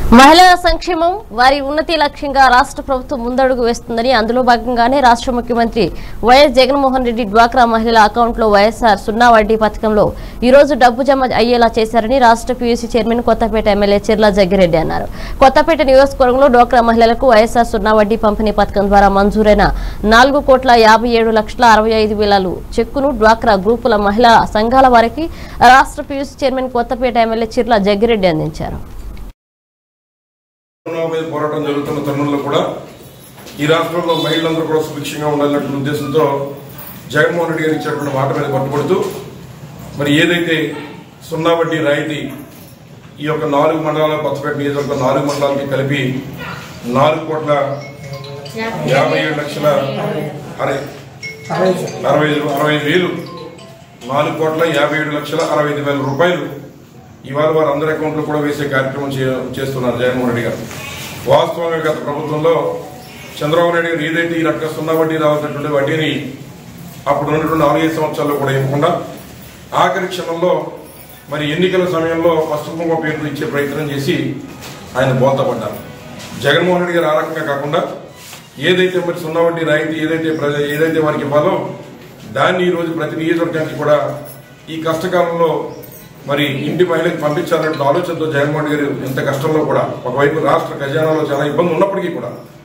మహిళల సంక్షేమం వారి ఉన్నతి లక్ష్యంగా రాష్ట్ర ప్రభుత్వం ముందడుగు వేస్తుందని అందులో భాగంగానే రాష్ట్ర ముఖ్యమంత్రి వైఎస్ జగన్మోహన్ రెడ్డి డ్వాక్రా మహిళల అకౌంట్లో వైఎస్ఆర్ సున్నా వడ్డీ పథకంలో ఈ రోజు డబ్బు జమ అయ్యేలా చేశారని రాష్ట్ర PUC chairman Kothapeta MLA Chirla Jaggireddy అన్నారు కొత్తపేట నియోజకవర్గంలో డ్వాక్రా మహిళలకు వైఎస్ఆర్ సున్నా వడ్డీ పంపిణీ పథకం ద్వారా మంజూరైన నాలుగు కోట్ల యాభై ఏడు లక్షల అరవై ఐదు వేల చెక్కును డ్వాక్రా గ్రూపుల మహిళా సంఘాల వారికి రాష్ట్ర PUC chairman Kothapeta MLA Chirla Jaggireddy అందించారు కరోనా మీద పోరాటం జరుగుతున్న తరుణంలో కూడా ఈ రాష్ట్రంలో మహిళలందరూ కూడా సుభిక్షంగా ఉండాలనే ఉద్దేశంతో జగన్మోహన్ రెడ్డి గారు ఇచ్చినటువంటి మాట మీద పట్టుబడుతూ మరి ఏదైతే సున్నా వడ్డీ రాయితీ ఈ యొక్క నాలుగు మండలాల కొత్తపేట నియోజకవర్గం నాలుగు మండలాలకి కలిపి నాలుగు కోట్ల యాభై ఏడు లక్షల అరవై అరవై ఐదు అరవై ఐదు వేలు నాలుగు కోట్ల యాభై ఏడు లక్షల అరవై ఐదు వేల రూపాయలు ఇవాళ వారు అందరి అకౌంట్లో కూడా వేసే కార్యక్రమం చే- చేస్తున్నారు జగన్మోహన్ రెడ్డి గారు వాస్తవంగా గత ప్రభుత్వంలో చంద్రబాబు నాయుడు గారు ఏదైతే ఈ రకంగా సున్నా వడ్డీ రావాల్సినటువంటి వడ్డీని అప్పుడు ఉన్నటువంటి నాలుగైదు సంవత్సరాల్లో కూడా ఇవ్వకుండా ఆఖరి క్షణంలో మరి ఎన్నికల సమయంలో ఫస్ట్ కుంకుమ పేరుతో ఇచ్చే ప్రయత్నం చేసి ఆయన బోల్తపడ్డారు జగన్మోహన్ రెడ్డి గారు ఆ రకంగా కాకుండా ఏదైతే మరి సున్నా వడ్డీ రాయితీ ఏదైతే ప్రజ ఏదైతే వారికి ఇవ్వాలో దాన్ని ఈ రోజు ప్రతి నియోజకవర్గానికి కూడా ఈ కష్టకాలంలో మరి ఇంటి మహిళకి పంపించాలనే ఆలోచనతో జగన్మోహన్ రెడ్డి గారు ఇంత కష్టంలో కూడా ఒకవైపు రాష్ట్ర ఖజానాలో చాలా ఇబ్బంది ఉన్నప్పటికీ కూడా